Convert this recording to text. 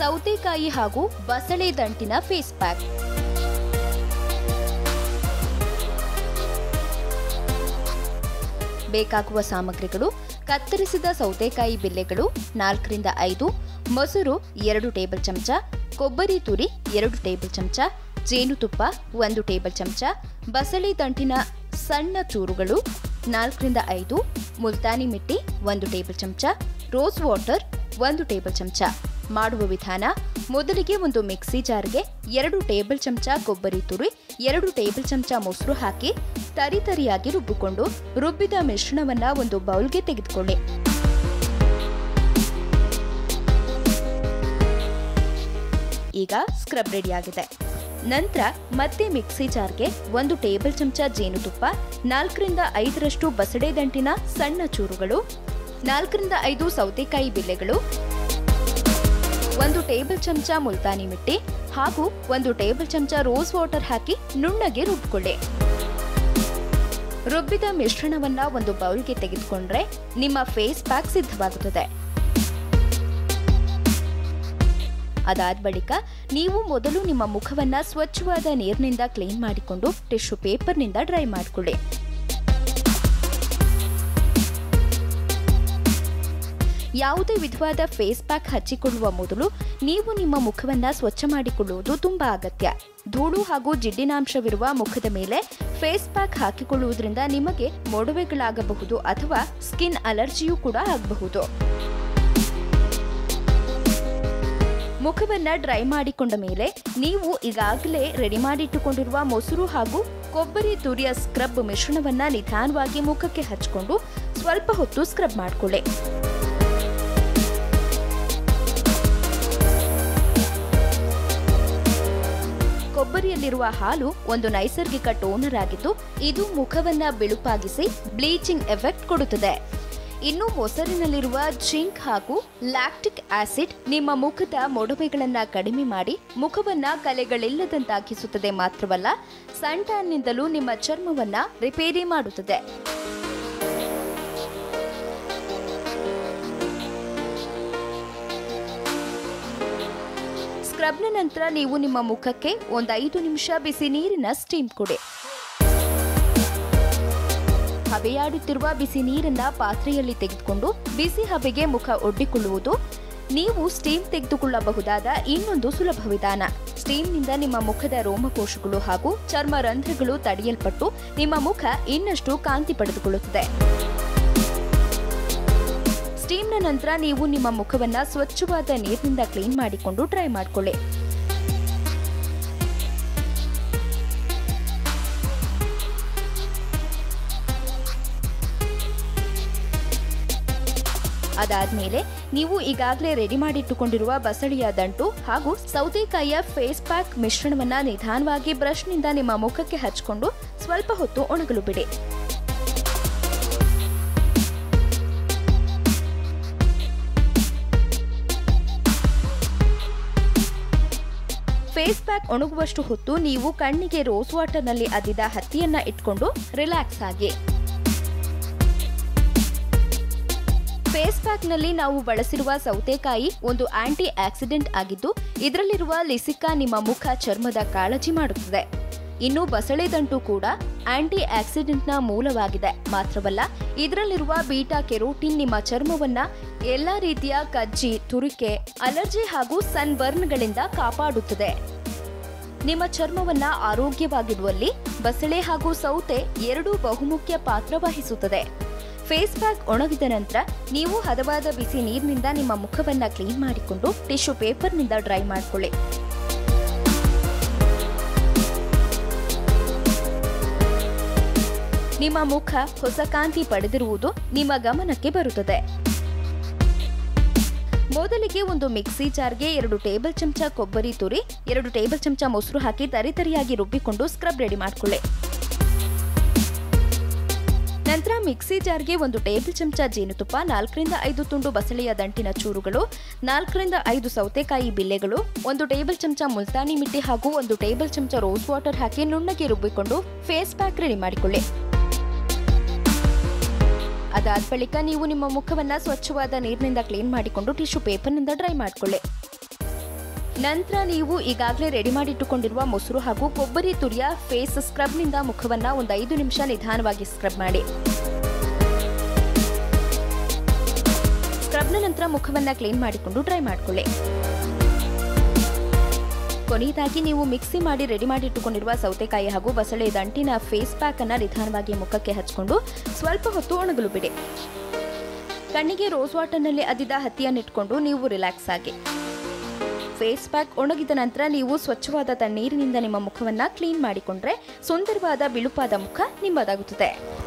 ಸೌತೆಕಾಯಿ ಹಾಗೂ ಬಸಳೆ ದಂಟಿನ ಫೇಸ್ ಪ್ಯಾಕ್ ಬೇಕಾಗುವ ಸಾಮಗ್ರಿಗಳು ಕತ್ತರಿಸಿದ ಸೌತೆಕಾಯಿ ಬಿಲ್ಲೆಗಳು ನಾಲ್ಕರಿಂದ ಐದು ಮೊಸರು ಎರಡು ಟೇಬಲ್ ಚಮಚ ಕೊಬ್ಬರಿ ತುರಿ ಎರಡು ಟೇಬಲ್ ಚಮಚ ಜೇನುತುಪ್ಪ ಒಂದು ಟೇಬಲ್ ಚಮಚ ಬಸಳೆ ದಂಟಿನ ಸಣ್ಣ ಚೂರುಗಳು ನಾಲ್ಕರಿಂದ ಐದು ಮುಲ್ತಾನಿ ಮಿಟ್ಟಿ ಒಂದು ಟೇಬಲ್ ಚಮಚ ರೋಸ್ ವಾಟರ್ ಒಂದು ಟೇಬಲ್ ಚಮಚ ಮಾಡುವ ವಿಧಾನ ಮೊದಲಿಗೆ ಒಂದು ಮಿಕ್ಸಿ ಜಾರ್ಗೆ ಎರಡು ಟೇಬಲ್ ಚಮಚ ಕೊಬ್ಬರಿ ತುರಿ ಎರಡು ಟೇಬಲ್ ಚಮಚ ಮೊಸರು ಹಾಕಿ ತರಿತರಿಯಾಗಿ ರುಬ್ಬಿಕೊಂಡು ರುಬ್ಬಿದ ಮಿಶ್ರಣವನ್ನ ಒಂದು ಬೌಲ್ಗೆ ತೆಗೆದುಕೊಳ್ಳಿ ಈಗ ಸ್ಕ್ರಬ್ ರೆಡಿಯಾಗಿದೆ ನಂತರ ಮತ್ತೆ ಮಿಕ್ಸಿ ಜಾರ್ಗೆ ಒಂದು ಟೇಬಲ್ ಚಮಚ ಜೇನುತುಪ್ಪ ನಾಲ್ಕರಿಂದ ಐದರಷ್ಟು ಬಸಳೆ ದಂಟಿನ ಸಣ್ಣ ಚೂರುಗಳು ನಾಲ್ಕರಿಂದ ಐದು ಸೌತೆಕಾಯಿ ಬಿಲ್ಲೆಗಳು ಒಂದು ಟೇಬಲ್ ಚಮಚ ಮುಲ್ತಾನಿ ಮಿಟ್ಟಿ ಹಾಗೂ ಒಂದು ಟೇಬಲ್ ಚಮಚ ರೋಸ್ ವಾಟರ್ ಹಾಕಿ ನುಣ್ಣಗೆ ರುಬ್ಕೊಳ್ಳಿ ರುಬ್ಬಿದ ಮಿಶ್ರಣವನ್ನ ಒಂದು ಬೌಲ್ಗೆ ತೆಗೆದುಕೊಂಡ್ರೆ ನಿಮ್ಮ ಫೇಸ್ ಪ್ಯಾಕ್ ಸಿದ್ಧವಾಗುತ್ತದೆ ಅದಾದ ಬಳಿಕ ನೀವು ಮೊದಲು ನಿಮ್ಮ ಮುಖವನ್ನ ಸ್ವಚ್ಛವಾದ ನೀರಿನಿಂದ ಕ್ಲೀನ್ ಮಾಡಿಕೊಂಡು ಟಿಶ್ಯೂ ಪೇಪರ್ನಿಂದ ಡ್ರೈ ಮಾಡಿಕೊಳ್ಳಿ ಯಾವುದೇ ವಿಧವಾದ ಫೇಸ್ ಪ್ಯಾಕ್ ಹಚ್ಚಿಕೊಳ್ಳುವ ಮೊದಲು ನೀವು ನಿಮ್ಮ ಮುಖವನ್ನ ಸ್ವಚ್ಛ ಮಾಡಿಕೊಳ್ಳುವುದು ತುಂಬಾ ಅಗತ್ಯ ಧೂಳು ಹಾಗೂ ಜಿಡ್ಡಿನಾಂಶವಿರುವ ಮುಖದ ಮೇಲೆ ಫೇಸ್ ಪ್ಯಾಕ್ ಹಾಕಿಕೊಳ್ಳುವುದರಿಂದ ನಿಮಗೆ ಮೊಡವೆಗಳಾಗಬಹುದು ಅಥವಾ ಸ್ಕಿನ್ ಅಲರ್ಜಿಯೂ ಕೂಡ ಆಗಬಹುದು ಮುಖವನ್ನ ಡ್ರೈ ಮಾಡಿಕೊಂಡ ಮೇಲೆ ನೀವು ಈಗಾಗಲೇ ರೆಡಿ ಮಾಡಿಟ್ಟುಕೊಂಡಿರುವ ಮೊಸರು ಹಾಗೂ ಕೊಬ್ಬರಿ ತುರಿಯ ಸ್ಕ್ರಬ್ ಮಿಶ್ರಣವನ್ನ ನಿಧಾನವಾಗಿ ಮುಖಕ್ಕೆ ಹಚ್ಕೊಂಡು ಸ್ವಲ್ಪ ಹೊತ್ತು ಸ್ಕ್ರಬ್ ಮಾಡಿಕೊಳ್ಳಿ ಕೊಬ್ಬರಿಯಲ್ಲಿರುವ ಹಾಲು ಒಂದು ನೈಸರ್ಗಿಕ ಟೋನರ್ ಆಗಿದ್ದು ಇದು ಮುಖವನ್ನ ಬಿಳುಪಾಗಿಸಿ ಬ್ಲೀಚಿಂಗ್ ಎಫೆಕ್ಟ್ ಕೊಡುತ್ತದೆ ಇನ್ನು ಮೊಸರಿನಲ್ಲಿರುವ ಜಿಂಕ್ ಹಾಗೂ ಲ್ಯಾಕ್ಟಿಕ್ ಆಸಿಡ್ ನಿಮ್ಮ ಮುಖದ ಮೊಡವೆಗಳನ್ನ ಕಡಿಮೆ ಮಾಡಿ ಮುಖವನ್ನ ಕಲೆಗಳಿಲ್ಲದಂತಾಗಿಸುತ್ತದೆ ಮಾತ್ರವಲ್ಲ ಸನ್ ಟ್ಯಾನ್ನಿಂದಲೂ ನಿಮ್ಮ ಚರ್ಮವನ್ನ ರಿಪೇರಿ ಮಾಡುತ್ತದೆ ಸ್ಕ್ರಬ್ನ ನಂತರ ನೀವು ನಿಮ್ಮ ಮುಖಕ್ಕೆ ಒಂದು ಐದು ನಿಮಿಷ ಬಿಸಿ ನೀರಿನ ಸ್ಟೀಮ್ ಕೊಡಿ ಹಬೆಯಾಡುತ್ತಿರುವ ಬಿಸಿ ನೀರನ್ನ ಪಾತ್ರೆಯಲ್ಲಿ ತೆಗೆದುಕೊಂಡು ಬಿಸಿ ಹಬೆಗೆ ಮುಖ ಒಡ್ಡಿಕೊಳ್ಳುವುದು ನೀವು ಸ್ಟೀಮ್ ತೆಗೆದುಕೊಳ್ಳಬಹುದಾದ ಇನ್ನೊಂದು ಸುಲಭ ವಿಧಾನ ಸ್ಟೀಮ್ನಿಂದ ನಿಮ್ಮ ಮುಖದ ರೋಮಕೋಶಗಳು ಹಾಗೂ ಚರ್ಮ ರಂಧ್ರಗಳು ತಡೆಯಲ್ಪಟ್ಟು ನಿಮ್ಮ ಮುಖ ಇನ್ನಷ್ಟು ಕಾಂತಿ ಪಡೆದುಕೊಳ್ಳುತ್ತದೆ ಸ್ಟೀಮ್ನ ನಂತರ ನೀವು ನಿಮ್ಮ ಮುಖವನ್ನ ಸ್ವಚ್ಛವಾದ ನೀರಿನಿಂದ ಕ್ಲೀನ್ ಮಾಡಿಕೊಂಡು ಡ್ರೈ ಮಾಡಿಕೊಳ್ಳಿ ಅದಾದ್ಮೇಲೆ ನೀವು ಈಗಾಗಲೇ ರೆಡಿ ಮಾಡಿಟ್ಟುಕೊಂಡಿರುವ ಬಸಳೆಯ ದಂಟು ಹಾಗೂ ಸೌತೆಕಾಯಿಯ ಫೇಸ್ ಪ್ಯಾಕ್ ಮಿಶ್ರಣವನ್ನ ನಿಧಾನವಾಗಿ ಬ್ರಷ್ನಿಂದ ನಿಮ್ಮ ಮುಖಕ್ಕೆ ಹಚ್ಕೊಂಡು ಸ್ವಲ್ಪ ಹೊತ್ತು ಒಣಗಲು ಬಿಡಿ ಫೇಸ್ ಪ್ಯಾಕ್ ಒಣಗುವಷ್ಟು ಹೊತ್ತು ನೀವು ಕಣ್ಣಿಗೆ ರೋಸ್ ವಾಟರ್ನಲ್ಲಿ ಅದ್ದಿದ ಹತ್ತಿಯನ್ನ ಇಟ್ಕೊಂಡು ರಿಲ್ಯಾಕ್ಸ್ ಆಗಿ ಫೇಸ್ ಪ್ಯಾಕ್ನಲ್ಲಿ ನಾವು ಬಳಸಿರುವ ಸೌತೆಕಾಯಿ ಒಂದು ಆಂಟಿ ಆಕ್ಸಿಡೆಂಟ್ ಆಗಿದ್ದು ಇದರಲ್ಲಿರುವ ಲಿಸಿಕಾ ನಿಮ್ಮ ಮುಖ ಚರ್ಮದ ಕಾಳಜಿ ಮಾಡುತ್ತದೆ ಇನ್ನು ಬಸಳೆ ದಂಟು ಕೂಡ ಆಂಟಿ ಆಕ್ಸಿಡೆಂಟ್ನ ಮೂಲವಾಗಿದೆ ಮಾತ್ರವಲ್ಲ ಇದರಲ್ಲಿರುವ ಬೀಟಾ ಕೆರೋಟಿನ್ ನಿಮ್ಮ ಚರ್ಮವನ್ನ ಎಲ್ಲಾ ರೀತಿಯ ಕಜ್ಜಿ ತುರಿಕೆ ಅಲರ್ಜಿ ಹಾಗೂ ಸನ್ ಬರ್ನ್ಗಳಿಂದ ಕಾಪಾಡುತ್ತದೆ ನಿಮ್ಮ ಚರ್ಮವನ್ನ ಆರೋಗ್ಯವಾಗಿಡುವಲ್ಲಿ ಬಸಳೆ ಹಾಗೂ ಸೌತೆ ಎರಡೂ ಬಹುಮುಖ್ಯ ಪಾತ್ರ ವಹಿಸುತ್ತದೆ ಫೇಸ್ ಪ್ಯಾಕ್ ಒಣಗಿದ ನಂತರ ನೀವು ಹದವಾದ ಬಿಸಿ ನೀರಿನಿಂದ ನಿಮ್ಮ ಮುಖವನ್ನ ಕ್ಲೀನ್ ಮಾಡಿಕೊಂಡು ಟಿಶ್ಯೂ ಪೇಪರ್ನಿಂದ ಡ್ರೈ ಮಾಡಿಕೊಳ್ಳಿ ನಿಮ್ಮ ಮುಖ ಹೊಸ ಕಾಂತಿ ಪಡೆದಿರುವುದು ನಿಮ್ಮ ಗಮನಕ್ಕೆ ಬರುತ್ತದೆ ಮೊದಲಿಗೆ ಒಂದು ಮಿಕ್ಸಿ ಜಾರ್ಗೆ ಎರಡು ಟೇಬಲ್ ಚಮಚ ಕೊಬ್ಬರಿ ತುರಿ ಎರಡು ಟೇಬಲ್ ಚಮಚ ಮೊಸರು ಹಾಕಿ ತರಿತರಿಯಾಗಿ ರುಬ್ಬಿಕೊಂಡು ಸ್ಕ್ರಬ್ ರೆಡಿ ಮಾಡ್ಕೊಳ್ಳಿ ನಂತರ ಮಿಕ್ಸಿ ಜಾರ್ಗೆ ಒಂದು ಟೇಬಲ್ ಚಮಚ ಜೇನುತುಪ್ಪ ನಾಲ್ಕರಿಂದ ಐದು ತುಂಡು ಬಸಳೆಯ ದಂಟಿನ ಚೂರುಗಳು ನಾಲ್ಕರಿಂದ ಐದು ಸೌತೆಕಾಯಿ ಬಿಲ್ಲೆಗಳು ಒಂದು ಟೇಬಲ್ ಚಮಚ ಮುಲ್ತಾನಿ ಮಿಟ್ಟಿ ಹಾಗೂ ಒಂದು ಟೇಬಲ್ ಚಮಚ ರೋಸ್ ವಾಟರ್ ಹಾಕಿ ನುಣ್ಣಗೆ ರುಬ್ಬಿಕೊಂಡು ಫೇಸ್ ಪ್ಯಾಕ್ ರೆಡಿ ಮಾಡಿಕೊಳ್ಳಿ ಅದಾದ ಬಳಿಕ ನೀವು ನಿಮ್ಮ ಮುಖವನ್ನ ಸ್ವಚ್ಛವಾದ ನೀರಿನಿಂದ ಕ್ಲೀನ್ ಮಾಡಿಕೊಂಡು ಟಿಶ್ಯೂ ಪೇಪರ್ನಿಂದ ಡ್ರೈ ಮಾಡಿಕೊಳ್ಳಿ ನಂತರ ನೀವು ಈಗಾಗಲೇ ರೆಡಿ ಮಾಡಿಟ್ಟುಕೊಂಡಿರುವ ಮೊಸರು ಹಾಗೂ ಕೊಬ್ಬರಿ ತುರಿಯ ಫೇಸ್ ಸ್ಕ್ರಬ್ನಿಂದ ಮುಖವನ್ನ ಒಂದು ಐದು ನಿಮಿಷ ನಿಧಾನವಾಗಿ ಸ್ಕ್ರಬ್ ಮಾಡಿ ಸ್ಕ್ರಬ್ನ ನಂತರ ಮುಖವನ್ನ ಕ್ಲೀನ್ ಮಾಡಿಕೊಂಡು ಡ್ರೈ ಮಾಡಿಕೊಳ್ಳಿ ಕೊನೆಯದಾಗಿ ನೀವು ಮಿಕ್ಸಿ ಮಾಡಿ ರೆಡಿ ಮಾಡಿಟ್ಟುಕೊಂಡಿರುವ ಸೌತೆಕಾಯಿ ಹಾಗೂ ಬಸಳೆ ದಂಟಿನ ಫೇಸ್ ಪ್ಯಾಕ್ ಅನ್ನ ನಿಧಾನವಾಗಿ ಮುಖಕ್ಕೆ ಹಚ್ಕೊಂಡು ಸ್ವಲ್ಪ ಹೊತ್ತು ಒಣಗಲು ಬಿಡಿ ಕಣ್ಣಿಗೆ ರೋಸ್ ವಾಟರ್ನಲ್ಲಿ ಅದ್ದಿದ ಹತ್ತಿಯನ್ನಿಟ್ಕೊಂಡು ನೀವು ರಿಲ್ಯಾಕ್ಸ್ ಆಗಿ ಫೇಸ್ ಪ್ಯಾಕ್ ಒಣಗಿದ ನಂತರ ನೀವು ಸ್ವಚ್ಛವಾದ ತಣ್ಣೀರಿನಿಂದ ನಿಮ್ಮ ಮುಖವನ್ನ ಕ್ಲೀನ್ ಮಾಡಿಕೊಂಡ್ರೆ ಸುಂದರವಾದ ಬಿಳುಪಾದ ಮುಖ ನಿಮ್ಮದಾಗುತ್ತದೆ